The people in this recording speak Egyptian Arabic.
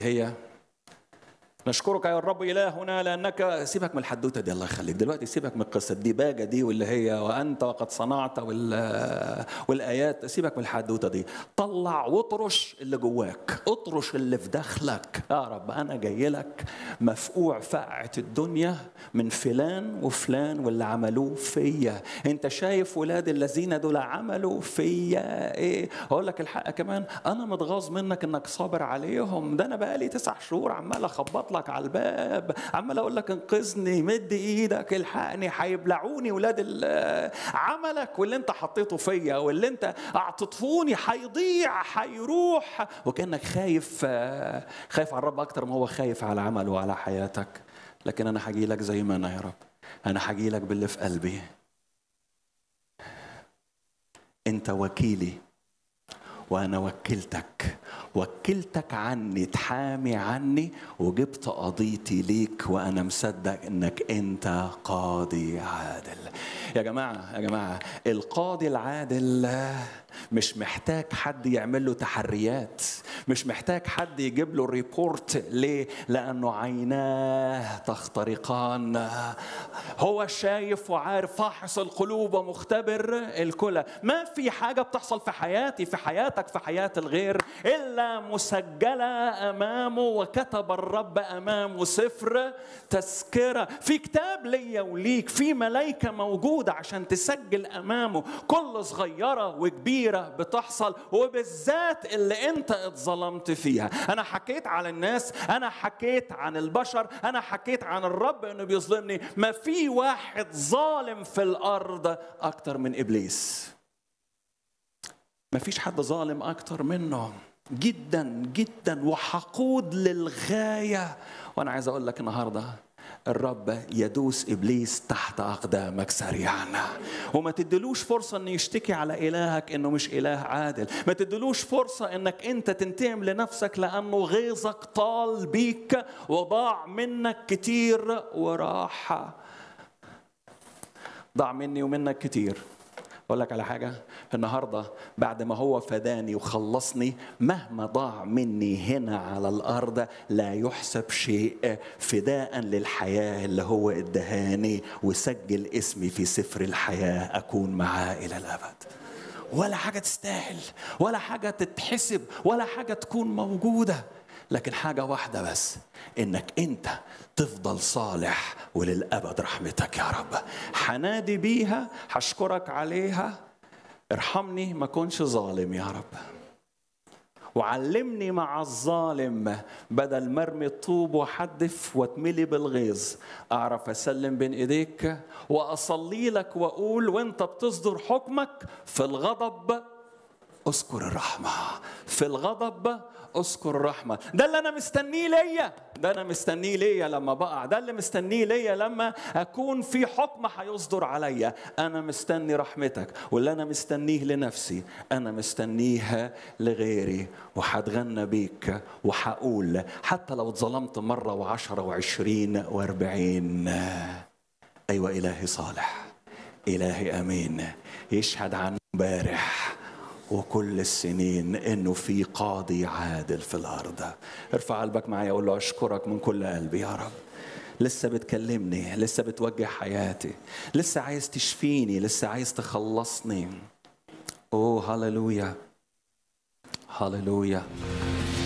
هي نشكرك يا الرب إلهنا لأنك سيبك من الحدوتة دي الله يخليك دلوقتي سيبك من القصة الديباجة دي واللي هي وأنت وقد صنعت وال... والآيات سيبك من الحدوتة دي طلع واطرش اللي جواك اطرش اللي في داخلك يا رب أنا جاي لك مفقوع فقعة الدنيا من فلان وفلان واللي عملوه فيا أنت شايف ولاد الذين دول عملوا فيا إيه أقول لك الحق كمان أنا متغاظ منك إنك صابر عليهم ده أنا بقالي تسع شهور عمال أخبط لك على الباب عمال اقول لك انقذني مد ايدك الحقني هيبلعوني ولاد عملك واللي انت حطيته فيا واللي انت اعطيتهوني هيضيع هيروح وكانك خايف خايف على الرب اكتر ما هو خايف على عمله وعلى حياتك لكن انا هجي لك زي ما انا يا رب انا هجي لك باللي في قلبي انت وكيلي وانا وكلتك وكلتك عني تحامي عني وجبت قضيتي ليك وانا مصدق انك انت قاضي عادل يا جماعه يا جماعه القاضي العادل مش محتاج حد يعمل له تحريات مش محتاج حد يجيب له ريبورت ليه لانه عيناه تخترقان هو شايف وعارف فاحص القلوب ومختبر الكلى ما في حاجه بتحصل في حياتي في حياتك في حياه الغير الا مسجله امامه وكتب الرب امامه سفر تذكره في كتاب ليا وليك في ملائكه موجوده عشان تسجل امامه كل صغيره وكبيره كبيرة بتحصل وبالذات اللي انت اتظلمت فيها انا حكيت على الناس انا حكيت عن البشر انا حكيت عن الرب انه بيظلمني ما في واحد ظالم في الارض اكتر من ابليس ما فيش حد ظالم اكتر منه جدا جدا وحقود للغايه وانا عايز اقول لك النهارده الرب يدوس ابليس تحت اقدامك سريعا وما تدلوش فرصه انه يشتكي على الهك انه مش اله عادل ما تدلوش فرصه انك انت تنتقم لنفسك لانه غيظك طال بيك وضاع منك كتير وراح ضاع مني ومنك كتير اقول لك على حاجه النهارده بعد ما هو فداني وخلصني مهما ضاع مني هنا على الارض لا يحسب شيء فداء للحياه اللي هو ادهاني وسجل اسمي في سفر الحياه اكون معاه الى الابد ولا حاجه تستاهل ولا حاجه تتحسب ولا حاجه تكون موجوده لكن حاجة واحدة بس إنك أنت تفضل صالح وللأبد رحمتك يا رب حنادي بيها هشكرك عليها ارحمني ما كنش ظالم يا رب وعلمني مع الظالم بدل مرمي الطوب وحدف واتملي بالغيظ اعرف اسلم بين ايديك واصلي لك واقول وانت بتصدر حكمك في الغضب اذكر الرحمه في الغضب اذكر الرحمه ده اللي انا مستنيه ليا ده انا مستنيه ليا لما بقع ده اللي مستنيه ليا لما اكون في حكم هيصدر عليا انا مستني رحمتك واللي انا مستنيه لنفسي انا مستنيها لغيري وهتغنى بيك وهقول حتى لو اتظلمت مره وعشرة وعشرين واربعين ايوه الهي صالح الهي امين يشهد عن امبارح وكل السنين انه في قاضي عادل في الارض ارفع قلبك معايا اقول له اشكرك من كل قلبي يا رب لسه بتكلمني لسه بتوجه حياتي لسه عايز تشفيني لسه عايز تخلصني اوه هللويا هللويا